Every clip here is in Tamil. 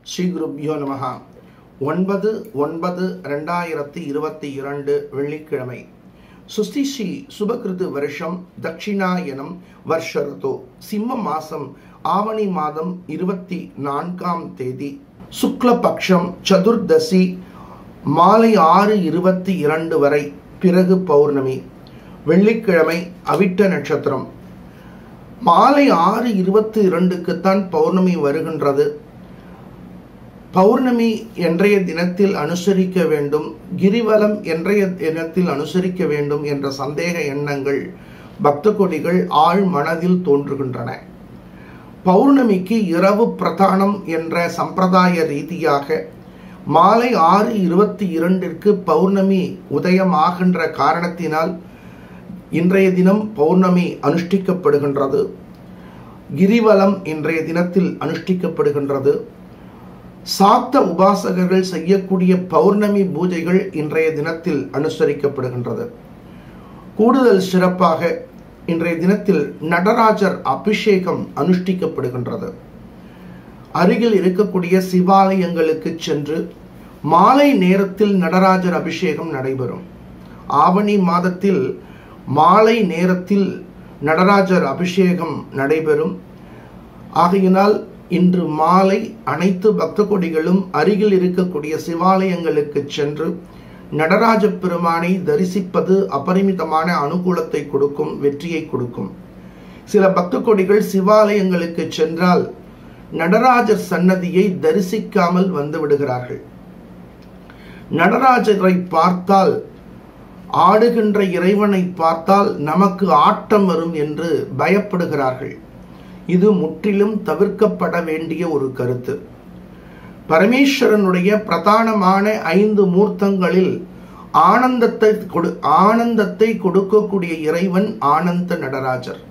ஸ்ரீ குருப்யோ நமஹ ஒன்பது ஒன்பது ரெண்டாயிரத்தி இருபத்தி இரண்டு வெள்ளிக்கிழமை சுஸ்தி ஸ்ரீ சுபகிருது வருஷம் தட்சிணாயனம் வருஷ ருது சிம்ம மாசம் ஆவணி மாதம் இருபத்தி நான்காம் தேதி சுக்லபக்ஷம் சதுர்தசி மாலை ஆறு இருபத்தி இரண்டு வரை பிறகு பௌர்ணமி வெள்ளிக்கிழமை அவிட்ட நட்சத்திரம் மாலை ஆறு இருபத்தி இரண்டுக்குத்தான் பௌர்ணமி வருகின்றது பௌர்ணமி என்றைய தினத்தில் அனுசரிக்க வேண்டும் கிரிவலம் என்றைய தினத்தில் அனுசரிக்க வேண்டும் என்ற சந்தேக எண்ணங்கள் பக்த கொடிகள் ஆழ் மனதில் தோன்றுகின்றன பௌர்ணமிக்கு இரவு பிரதானம் என்ற சம்பிரதாய ரீதியாக மாலை ஆறு இருபத்தி இரண்டிற்கு பௌர்ணமி உதயமாகின்ற காரணத்தினால் இன்றைய தினம் பௌர்ணமி அனுஷ்டிக்கப்படுகின்றது கிரிவலம் இன்றைய தினத்தில் அனுஷ்டிக்கப்படுகின்றது சாக்த உபாசகர்கள் செய்யக்கூடிய பௌர்ணமி பூஜைகள் இன்றைய தினத்தில் அனுசரிக்கப்படுகின்றது கூடுதல் சிறப்பாக இன்றைய தினத்தில் நடராஜர் அபிஷேகம் அனுஷ்டிக்கப்படுகின்றது அருகில் இருக்கக்கூடிய சிவாலயங்களுக்கு சென்று மாலை நேரத்தில் நடராஜர் அபிஷேகம் நடைபெறும் ஆவணி மாதத்தில் மாலை நேரத்தில் நடராஜர் அபிஷேகம் நடைபெறும் ஆகையினால் இன்று மாலை அனைத்து பக்த கொடிகளும் அருகில் இருக்கக்கூடிய சிவாலயங்களுக்கு சென்று நடராஜ பெருமானை தரிசிப்பது அபரிமிதமான அனுகூலத்தை கொடுக்கும் வெற்றியை கொடுக்கும் சில பக்த கொடிகள் சிவாலயங்களுக்கு சென்றால் நடராஜர் சன்னதியை தரிசிக்காமல் வந்து விடுகிறார்கள் நடராஜரை பார்த்தால் ஆடுகின்ற இறைவனை பார்த்தால் நமக்கு ஆட்டம் வரும் என்று பயப்படுகிறார்கள் இது முற்றிலும் தவிர்க்கப்பட வேண்டிய ஒரு கருத்து பரமேஸ்வரனுடைய பிரதானமான ஐந்து மூர்த்தங்களில் ஆனந்தத்தை கொடு ஆனந்தத்தை கொடுக்கக்கூடிய இறைவன் ஆனந்த நடராஜர்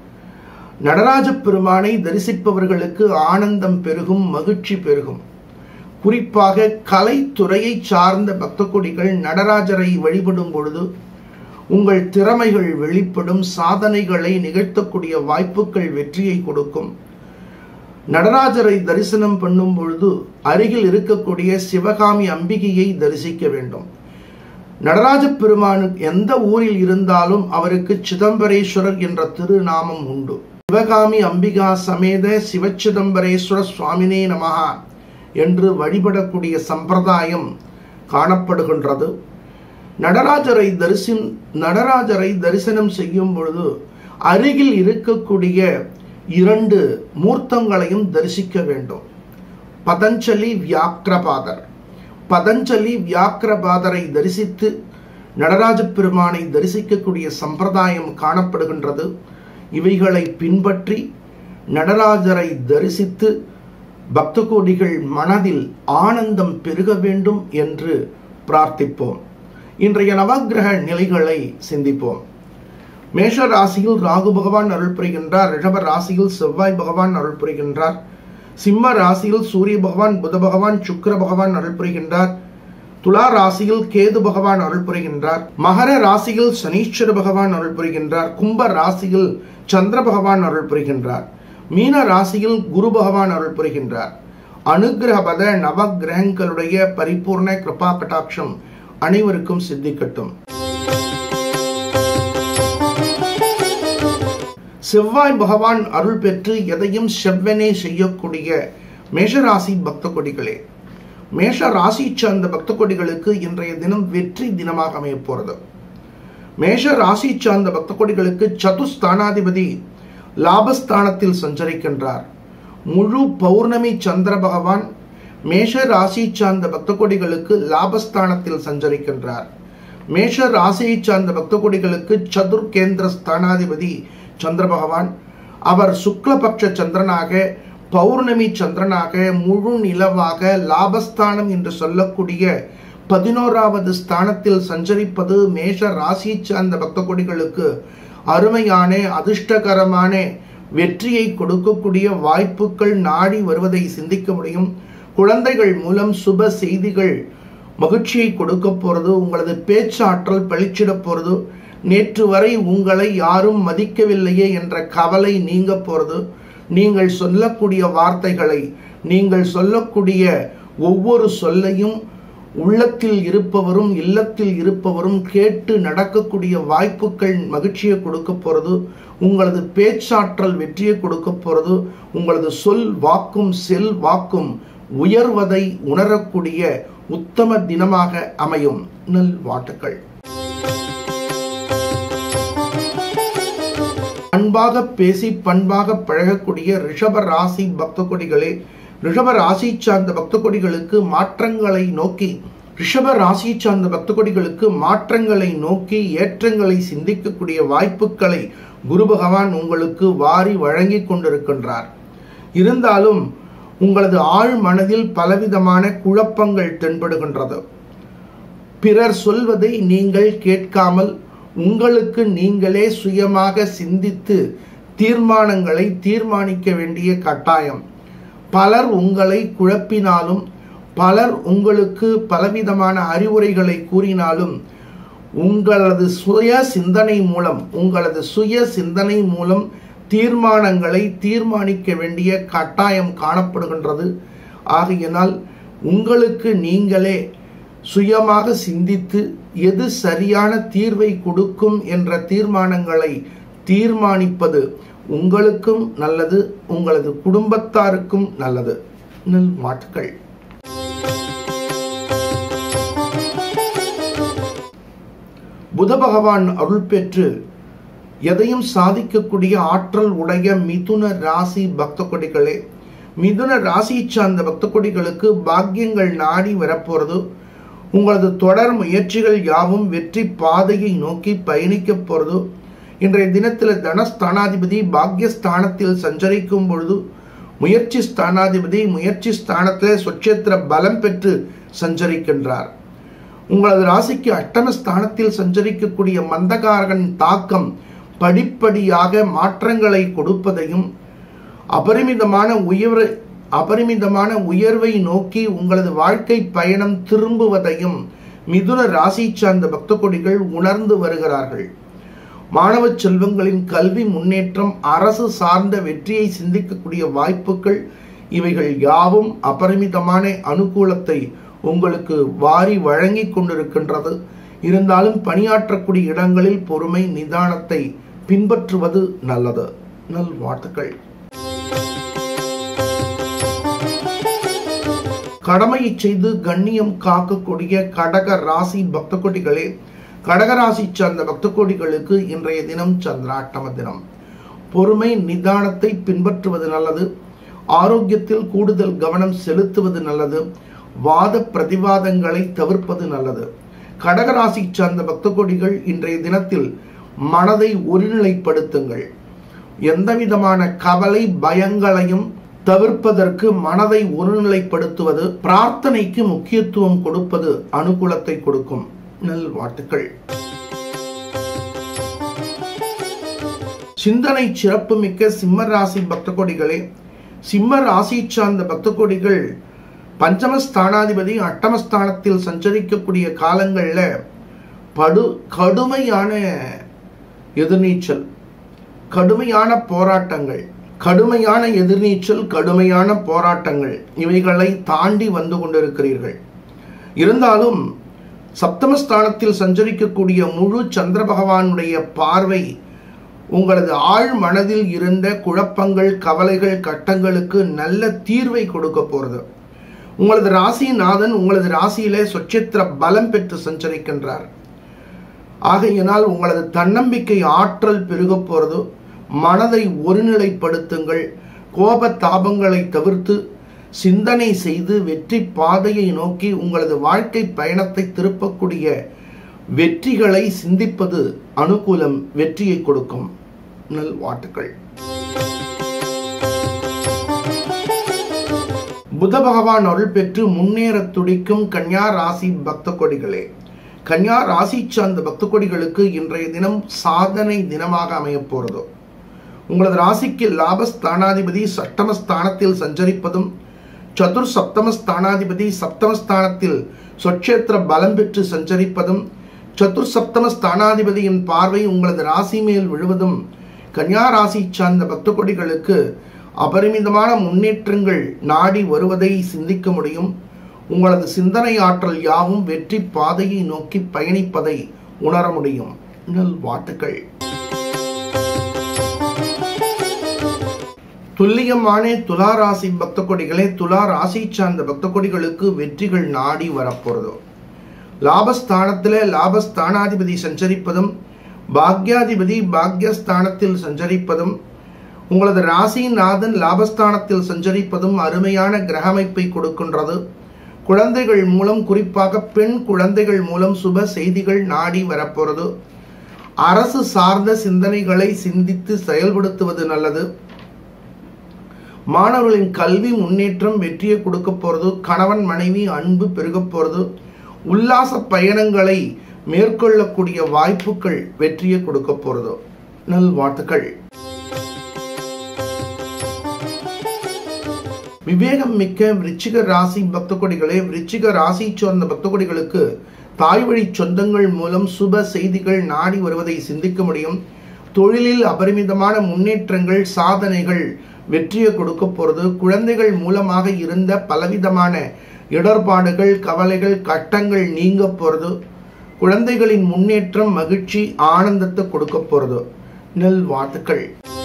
நடராஜ பெருமானை தரிசிப்பவர்களுக்கு ஆனந்தம் பெருகும் மகிழ்ச்சி பெருகும் குறிப்பாக கலைத்துறையை சார்ந்த பக்த கொடிகள் நடராஜரை வழிபடும் பொழுது உங்கள் திறமைகள் வெளிப்படும் சாதனைகளை நிகழ்த்தக்கூடிய வாய்ப்புகள் வெற்றியை கொடுக்கும் நடராஜரை தரிசனம் பண்ணும் பொழுது அருகில் இருக்கக்கூடிய சிவகாமி அம்பிகையை தரிசிக்க வேண்டும் நடராஜ பெருமானுக்கு எந்த ஊரில் இருந்தாலும் அவருக்கு சிதம்பரேஸ்வரர் என்ற திருநாமம் உண்டு சிவகாமி அம்பிகா சமேத சிவச்சிதம்பரேஸ்வர சுவாமினே நமகா என்று வழிபடக்கூடிய சம்பிரதாயம் காணப்படுகின்றது நடராஜரை தரிசனம் நடராஜரை தரிசனம் செய்யும் பொழுது அருகில் இருக்கக்கூடிய இரண்டு மூர்த்தங்களையும் தரிசிக்க வேண்டும் பதஞ்சலி வியாக்கிரபாதர் பதஞ்சலி வியாக்கிரபாதரை தரிசித்து நடராஜ பெருமானை தரிசிக்கக்கூடிய சம்பிரதாயம் காணப்படுகின்றது இவைகளை பின்பற்றி நடராஜரை தரிசித்து பக்த கோடிகள் மனதில் ஆனந்தம் பெருக வேண்டும் என்று பிரார்த்திப்போம் இன்றைய நவகிரக நிலைகளை சிந்திப்போம் மேஷ ராசியில் ராகு பகவான் அருள் புரிகின்றார் ரிஷப ராசியில் செவ்வாய் பகவான் அருள் புரிகின்றார் சிம்ம ராசியில் சூரிய பகவான் புத பகவான் சுக்கர பகவான் அருள் புரிகின்றார் துலா ராசியில் கேது பகவான் அருள் புரிகின்றார் மகர ராசியில் சனீஸ்வர பகவான் அருள் புரிகின்றார் கும்ப ராசியில் சந்திர பகவான் அருள் புரிகின்றார் மீன ராசியில் குரு பகவான் அருள் புரிகின்றார் அனுகிரகபத நவகிரகங்களுடைய பரிபூர்ண கிருபா கட்டாட்சம் அனைவருக்கும் சித்திக்கட்டும் செவ்வாய் பகவான் அருள் பெற்று எதையும் செவ்வனே செய்யக்கூடிய மேஷராசி பக்த கொடிகளே மேஷ ராசி சார்ந்த பக்த கொடிகளுக்கு இன்றைய தினம் வெற்றி தினமாக அமைய போறது மேஷ ராசி சார்ந்த பக்த கொடிகளுக்கு சதுஸ்தானாதிபதி லாபஸ்தானத்தில் சஞ்சரிக்கின்றார் முழு பௌர்ணமி சந்திர பகவான் மேஷ ராசி சார்ந்த பக்த கொடிகளுக்கு லாபஸ்தானத்தில் சஞ்சரிக்கின்றார் மேஷ ராசியை சார்ந்த பக்த கொடிகளுக்கு சதுர் கேந்திர ஸ்தானாதிபதி சந்திர பகவான் அவர் சுக்லபக்ஷ சந்திரனாக பௌர்ணமி சந்திரனாக முழு நிலவாக லாபஸ்தானம் என்று சொல்லக்கூடிய பதினோராவது ஸ்தானத்தில் சஞ்சரிப்பது மேஷ ராசி சார்ந்த பக்த கொடிகளுக்கு அருமையான அதிர்ஷ்டகரமான வெற்றியை கொடுக்கக்கூடிய வாய்ப்புகள் நாடி வருவதை சிந்திக்க முடியும் குழந்தைகள் மூலம் சுப செய்திகள் மகிழ்ச்சியை கொடுக்க போறது உங்களது பேச்சாற்றல் பளிச்சிட போறது நேற்று வரை உங்களை யாரும் மதிக்கவில்லையே என்ற கவலை நீங்க போறது நீங்கள் சொல்லக்கூடிய வார்த்தைகளை நீங்கள் சொல்லக்கூடிய ஒவ்வொரு சொல்லையும் உள்ளத்தில் இருப்பவரும் இல்லத்தில் இருப்பவரும் கேட்டு நடக்கக்கூடிய வாய்ப்புகள் மகிழ்ச்சியை கொடுக்க போறது உங்களது பேச்சாற்றல் வெற்றியை கொடுக்க போறது உங்களது சொல் வாக்கும் செல் வாக்கும் உயர்வதை உணரக்கூடிய உத்தம தினமாக அமையும் நல் வாட்டுக்கள் அன்பாக பேசி பண்பாக பழகக்கூடிய ரிஷப ராசி பக்த கொடிகளே ரிஷப ராசி சார்ந்த பக்த கொடிகளுக்கு மாற்றங்களை நோக்கி ரிஷப ராசி சார்ந்த பக்த கொடிகளுக்கு மாற்றங்களை நோக்கி ஏற்றங்களை சிந்திக்கக்கூடிய வாய்ப்புகளை குரு பகவான் உங்களுக்கு வாரி வழங்கி கொண்டிருக்கின்றார் இருந்தாலும் உங்களது ஆழ் மனதில் பலவிதமான குழப்பங்கள் தென்படுகின்றது பிறர் சொல்வதை நீங்கள் கேட்காமல் உங்களுக்கு நீங்களே சுயமாக சிந்தித்து தீர்மானங்களை தீர்மானிக்க வேண்டிய கட்டாயம் பலர் உங்களை குழப்பினாலும் பலர் உங்களுக்கு பலவிதமான அறிவுரைகளை கூறினாலும் உங்களது சுய சிந்தனை மூலம் உங்களது சுய சிந்தனை மூலம் தீர்மானங்களை தீர்மானிக்க வேண்டிய கட்டாயம் காணப்படுகின்றது ஆகையினால் உங்களுக்கு நீங்களே சுயமாக சிந்தித்து எது சரியான தீர்வை கொடுக்கும் என்ற தீர்மானங்களை தீர்மானிப்பது உங்களுக்கும் நல்லது உங்களது குடும்பத்தாருக்கும் நல்லது நல் வாழ்த்துக்கள் புத பகவான் அருள் பெற்று எதையும் சாதிக்கக்கூடிய ஆற்றல் உடைய மிதுன ராசி பக்த கொடிகளே மிதுன ராசி சார்ந்த பக்த கொடிகளுக்கு பாக்கியங்கள் நாடி வரப்போறது உங்களது தொடர் முயற்சிகள் யாவும் வெற்றி பாதையை நோக்கி பயணிக்க போறது இன்றைய தினத்தில் தனஸ்தானாதிபதி பாக்யஸ்தானத்தில் சஞ்சரிக்கும் பொழுது முயற்சி ஸ்தானாதிபதி முயற்சி ஸ்தானத்தில் சொச்சேத்திர பலம் பெற்று சஞ்சரிக்கின்றார் உங்களது ராசிக்கு அட்டம ஸ்தானத்தில் சஞ்சரிக்கக்கூடிய மந்தகாரகன் தாக்கம் படிப்படியாக மாற்றங்களை கொடுப்பதையும் அபரிமிதமான உயர் அபரிமிதமான உயர்வை நோக்கி உங்களது வாழ்க்கை பயணம் திரும்புவதையும் மிதுன ராசி சார்ந்த பக்த கொடிகள் உணர்ந்து வருகிறார்கள் மாணவ செல்வங்களின் கல்வி முன்னேற்றம் அரசு சார்ந்த வெற்றியை சிந்திக்கக்கூடிய வாய்ப்புகள் இவைகள் யாவும் அபரிமிதமான அனுகூலத்தை உங்களுக்கு வாரி வழங்கி கொண்டிருக்கின்றது இருந்தாலும் பணியாற்றக்கூடிய இடங்களில் பொறுமை நிதானத்தை பின்பற்றுவது நல்லது நல் வாழ்த்துக்கள் கடமையை செய்து கண்ணியம் காக்கக்கூடிய கடக ராசி பக்த கொடிகளே கடகராசி சார்ந்த பக்த கோடிகளுக்கு இன்றைய தினம் சந்திராட்டம தினம் பொறுமை நிதானத்தை பின்பற்றுவது நல்லது ஆரோக்கியத்தில் கூடுதல் கவனம் செலுத்துவது நல்லது வாத பிரதிவாதங்களை தவிர்ப்பது நல்லது கடகராசி சார்ந்த பக்த கோடிகள் இன்றைய தினத்தில் மனதை ஒருநிலைப்படுத்துங்கள் எந்தவிதமான கவலை பயங்களையும் தவிர்ப்பதற்கு மனதை ஒருநிலைப்படுத்துவது பிரார்த்தனைக்கு முக்கியத்துவம் கொடுப்பது அனுகூலத்தை கொடுக்கும் நல் வாழ்த்துக்கள் சிந்தனை சிறப்பு மிக்க சிம்ம ராசி பக்த கொடிகளே சிம்ம ராசி சார்ந்த பக்த கொடிகள் பஞ்சமஸ்தானாதிபதி அட்டமஸ்தானத்தில் சஞ்சரிக்கக்கூடிய காலங்களில் படு கடுமையான எதிர்நீச்சல் கடுமையான போராட்டங்கள் கடுமையான எதிர்நீச்சல் கடுமையான போராட்டங்கள் இவைகளை தாண்டி வந்து கொண்டிருக்கிறீர்கள் இருந்தாலும் சப்தமஸ்தானத்தில் சஞ்சரிக்கக்கூடிய முழு சந்திர பகவானுடைய பார்வை உங்களது ஆழ் மனதில் இருந்த குழப்பங்கள் கவலைகள் கட்டங்களுக்கு நல்ல தீர்வை கொடுக்க போறது உங்களது ராசிநாதன் உங்களது ராசியிலே சொச்சத்திர பலம் பெற்று சஞ்சரிக்கின்றார் ஆகையினால் உங்களது தன்னம்பிக்கை ஆற்றல் பெருக போறது மனதை ஒருநிலைப்படுத்துங்கள் கோப தாபங்களை தவிர்த்து சிந்தனை செய்து வெற்றி பாதையை நோக்கி உங்களது வாழ்க்கை பயணத்தை திருப்பக்கூடிய வெற்றிகளை சிந்திப்பது அனுகூலம் வெற்றியை கொடுக்கும் நல் வாழ்த்துக்கள் புத பகவான் அருள் பெற்று முன்னேற துடிக்கும் கன்யா ராசி பக்த கொடிகளே கன்யா ராசி சார்ந்த பக்த கொடிகளுக்கு இன்றைய தினம் சாதனை தினமாக அமையப் போறது உங்களது ராசிக்கு லாபஸ்தானாதிபதி சட்டமஸ்தானத்தில் சஞ்சரிப்பதும் சதுர் சப்தமஸ்தானாதிபதி சப்தமஸ்தானத்தில் சொச்சேத்திர பலம் பெற்று சஞ்சரிப்பதும் சதுர் சப்தம ஸ்தானாதிபதியின் பார்வை உங்களது ராசி மேல் விழுவதும் கன்யா ராசி சார்ந்த பக்த கொடிகளுக்கு அபரிமிதமான முன்னேற்றங்கள் நாடி வருவதை சிந்திக்க முடியும் உங்களது சிந்தனை ஆற்றல் யாவும் வெற்றி பாதையை நோக்கி பயணிப்பதை உணர முடியும் நல் வாழ்த்துக்கள் துல்லியமான துலா ராசி பக்த கொடிகளே துலா ராசி சார்ந்த பக்த கொடிகளுக்கு வெற்றிகள் நாடி வரப்போறதோ லாபஸ்தானத்தில் லாபஸ்தானாதிபதி சஞ்சரிப்பதும் பாக்யாதிபதி பாக்யஸ்தானத்தில் சஞ்சரிப்பதும் உங்களது ராசிநாதன் லாபஸ்தானத்தில் சஞ்சரிப்பதும் அருமையான கிரகமைப்பை கொடுக்கின்றது குழந்தைகள் மூலம் குறிப்பாக பெண் குழந்தைகள் மூலம் சுப செய்திகள் நாடி வரப்போறது அரசு சார்ந்த சிந்தனைகளை சிந்தித்து செயல்படுத்துவது நல்லது மாணவர்களின் கல்வி முன்னேற்றம் வெற்றியை கொடுக்க போறது கணவன் மனைவி அன்பு பெருக போறது உல்லாச பயணங்களை மேற்கொள்ளக்கூடிய வாய்ப்புகள் வெற்றியை கொடுக்க போறது நல் வாழ்த்துக்கள் விவேகம் மிக்க விருச்சிக ராசி பக்த கொடிகளே விருச்சிக ராசி சார்ந்த பக்த கொடிகளுக்கு தாய் வழி சொந்தங்கள் மூலம் சுப செய்திகள் நாடி வருவதை சிந்திக்க முடியும் தொழிலில் அபரிமிதமான முன்னேற்றங்கள் சாதனைகள் வெற்றியை கொடுக்க போறது குழந்தைகள் மூலமாக இருந்த பலவிதமான இடர்பாடுகள் கவலைகள் கட்டங்கள் நீங்க போறது குழந்தைகளின் முன்னேற்றம் மகிழ்ச்சி ஆனந்தத்தை கொடுக்க போறது நெல் வாழ்த்துக்கள்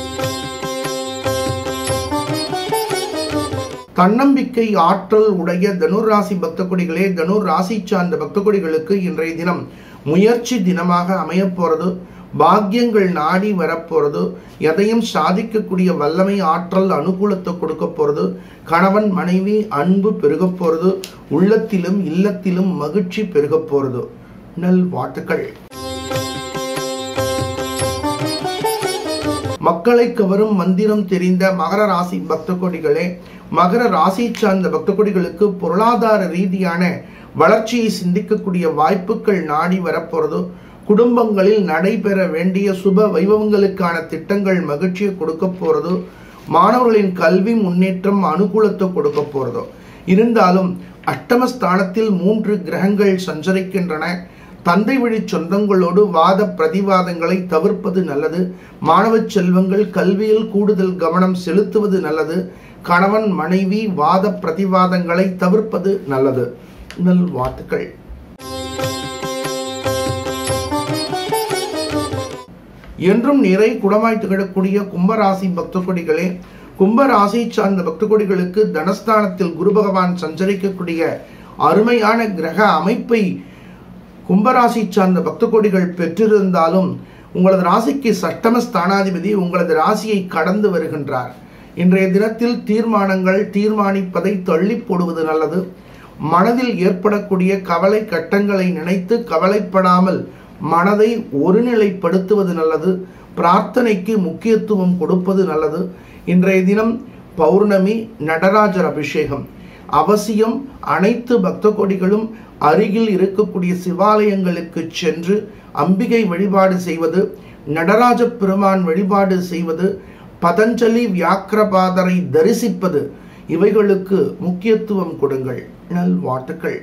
தன்னம்பிக்கை ஆற்றல் உடைய தனுர் ராசி பக்த கொடிகளே தனுர் ராசி சார்ந்த பக்த கொடிகளுக்கு இன்றைய தினம் முயற்சி தினமாக அமையப் போறது பாக்கியங்கள் நாடி வரப்போறது எதையும் சாதிக்கக்கூடிய வல்லமை ஆற்றல் அனுகூலத்தை கொடுக்க போறது கணவன் மனைவி அன்பு பெருக போறது உள்ளத்திலும் இல்லத்திலும் மகிழ்ச்சி பெருக போறது நல் வாழ்த்துக்கள் மக்களை கவரும் மந்திரம் தெரிந்த மகர ராசி பக்த கொடிகளே மகர ராசி சார்ந்த பக்த கொடிகளுக்கு பொருளாதார ரீதியான வளர்ச்சியை சிந்திக்கக்கூடிய வாய்ப்புகள் நாடி வரப்போறது குடும்பங்களில் நடைபெற வேண்டிய சுப வைபவங்களுக்கான திட்டங்கள் மகிழ்ச்சியை கொடுக்க போறது மாணவர்களின் கல்வி முன்னேற்றம் அனுகூலத்தை கொடுக்க போறதோ இருந்தாலும் அஷ்டமஸ்தானத்தில் மூன்று கிரகங்கள் சஞ்சரிக்கின்றன தந்தை வழி சொந்தங்களோடு வாத பிரதிவாதங்களை தவிர்ப்பது நல்லது மாணவ செல்வங்கள் கல்வியில் கூடுதல் கவனம் செலுத்துவது நல்லது கணவன் மனைவி வாத பிரதிவாதங்களை தவிர்ப்பது நல்லது நல் வாழ்த்துக்கள் என்றும் நிறை குடமாய் திகழக்கூடிய கும்பராசி பக்த கொடிகளே கும்பராசி சார்ந்த பக்த கொடிகளுக்கு தனஸ்தானத்தில் குரு பகவான் சஞ்சரிக்கக்கூடிய அருமையான கிரக அமைப்பை கும்பராசி சார்ந்த பக்த கோடிகள் பெற்றிருந்தாலும் உங்களது ராசிக்கு சட்டம ஸ்தானாதிபதி உங்களது ராசியை கடந்து வருகின்றார் இன்றைய தினத்தில் தீர்மானங்கள் தீர்மானிப்பதை தள்ளி போடுவது நல்லது மனதில் ஏற்படக்கூடிய கவலை கட்டங்களை நினைத்து கவலைப்படாமல் மனதை ஒருநிலைப்படுத்துவது நல்லது பிரார்த்தனைக்கு முக்கியத்துவம் கொடுப்பது நல்லது இன்றைய தினம் பௌர்ணமி நடராஜர் அபிஷேகம் அவசியம் அனைத்து பக்த கோடிகளும் அருகில் இருக்கக்கூடிய சிவாலயங்களுக்கு சென்று அம்பிகை வழிபாடு செய்வது நடராஜ பெருமான் வழிபாடு செய்வது பதஞ்சலி வியாக்கிரபாதரை தரிசிப்பது இவைகளுக்கு முக்கியத்துவம் கொடுங்கள் நல் வாழ்த்துக்கள்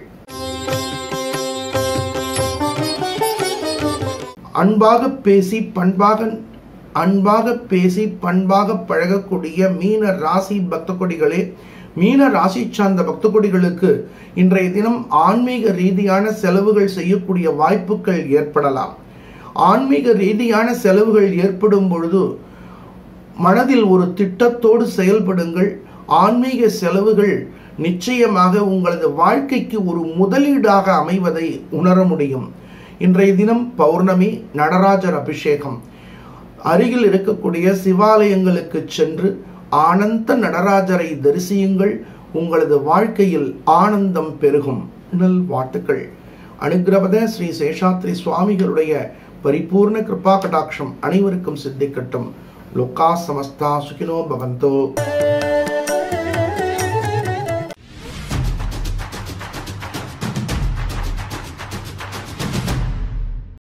அன்பாக பேசி பண்பாக அன்பாக பேசி பண்பாக பழகக்கூடிய மீன ராசி பக்த கொடிகளே மீன ராசி சார்ந்த பக்த கொடிகளுக்கு இன்றைய தினம் ஆன்மீக ரீதியான செலவுகள் செய்யக்கூடிய வாய்ப்புகள் ஏற்படலாம் ஆன்மீக ரீதியான செலவுகள் ஏற்படும் பொழுது மனதில் ஒரு திட்டத்தோடு செயல்படுங்கள் ஆன்மீக செலவுகள் நிச்சயமாக உங்களது வாழ்க்கைக்கு ஒரு முதலீடாக அமைவதை உணர முடியும் இன்றைய தினம் பௌர்ணமி நடராஜர் அபிஷேகம் அருகில் இருக்கக்கூடிய சிவாலயங்களுக்கு சென்று ஆனந்த நடராஜரை தரிசியுங்கள் உங்களது வாழ்க்கையில் ஆனந்தம் பெருகும் நல் வாழ்த்துக்கள் அனுகிரபத ஸ்ரீ சேஷாத்ரி சுவாமிகளுடைய பரிபூர்ண கிருபா கடாட்சம் அனைவருக்கும் சித்திக்கட்டும் லோகா சமஸ்தா சுகினோ பவந்தோ